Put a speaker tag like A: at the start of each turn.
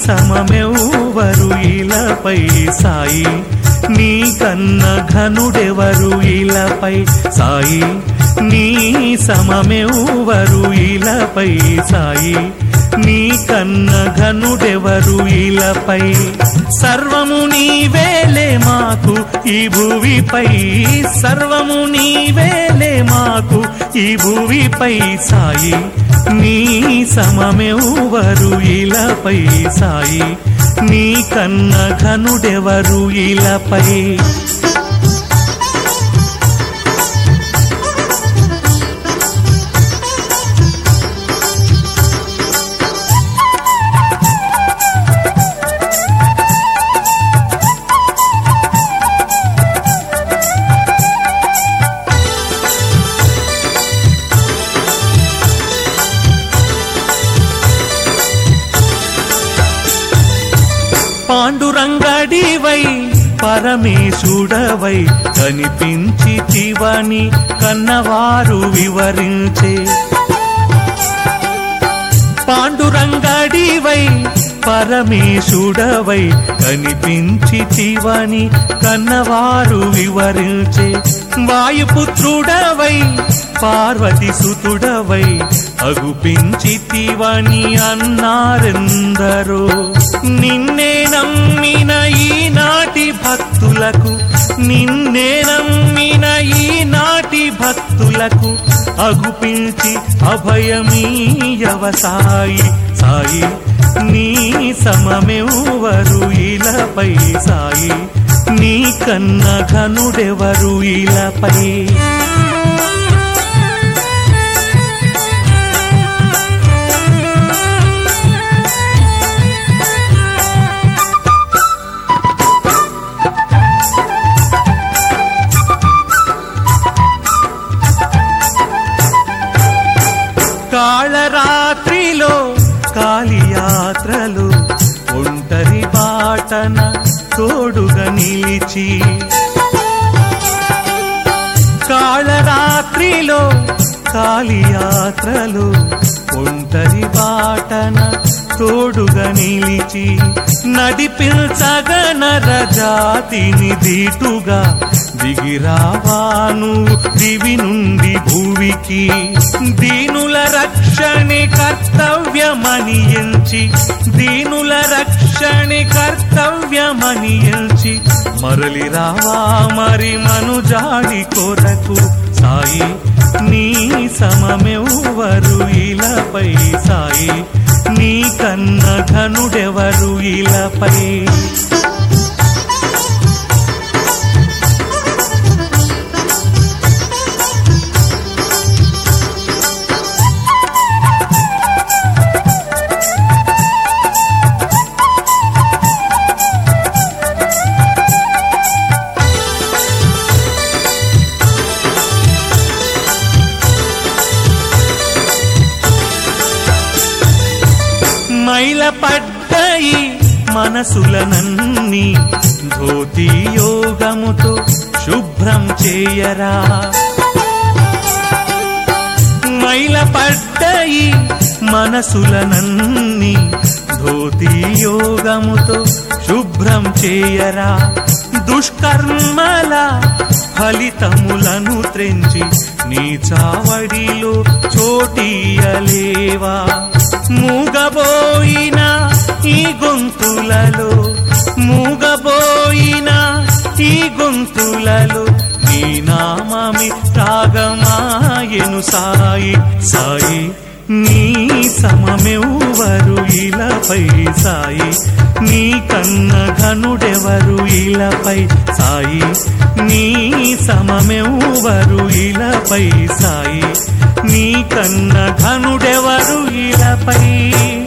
A: సమమెవ్వరు ఇలపై సాయి నీ కన్న ఘనుడెవరు ఇలపై సాయి నీ సమమెవ్వరు ఇలపై సాయి నీ కన్న ఘనుడెవరు ఇలపై సర్వము నీవేలే మాకు ఈ భువిపై సర్వము నీవేలే మాకు ఈ భువిపై సాయి నీ సమమెవ్వరు ఇలపై సాయి నీ కన్న ఘనుడెవరు ఇలపై పాండురంగడివై పరమేశుడవై కనిపించి చివని కన్నవారు వివరించే పాండురంగడివై పరమేశుడవై కనిపించి చివని కన్నవారు వివరించే వాయుపుత్రుడవై పార్వతి సుతుడవై అగుపించితివని అన్నారెందరో నిన్నే నమ్మిన ఈనాటి భక్తులకు నిన్నే నమ్మిన ఈనాటి భక్తులకు అగుపించి అభయమీయవ సాయి సాయి నీ సమమెవ్వరు ఇలపై సాయి నీ కన్న ఘనుడెవరు ఇలపై కాళరాత్రిలో కాళియాత్రలు ఒంటరి బాటన తోడుగా నిలిచి కాళరాత్రిలో కాళియాత్రలు ఒంటరి బాటన తోడుగా నిలిచి నడిపించగనర జాతిని దీటుగా దిగిరావాను దివి నుండి భూమికి దీనుల రక్షణే కర్తవ్యమని ఎంచి దీనుల రక్షణే కర్తవ్యమని ఎంచి మరలి రావా మరి మనుజాడి కొరకు సాయి నీ సమమెవ్వరు ఇలపై సాయి నీ కన్న ఘనుడెవరు ఇలపై మైల పడ్డాయి మనసులనన్ని ధోతి యోగముతో శుభ్రం చేయరా మైల పడ్డాయి మనసులనన్ని ధోతి యోగముతో శుభ్రం చేయరా దుష్కర్మల ఫలితములను త్రెంచి నీ చావడిలో చోటీయలేవా మూగబోయిన ఈ గొంతులలో మూగబోయిన ఈ గొంతులలో నీ నామమి రాగమాయను సాయి సాయి నీ సమమెవ్వరు ఇలపై సాయి నీ కన్న ఘనుడెవరు ఇలపై సాయి నీ సమమెవ్వరు ఇలపై సాయి నీ కన్న ఘనుడెవరు ఇలపై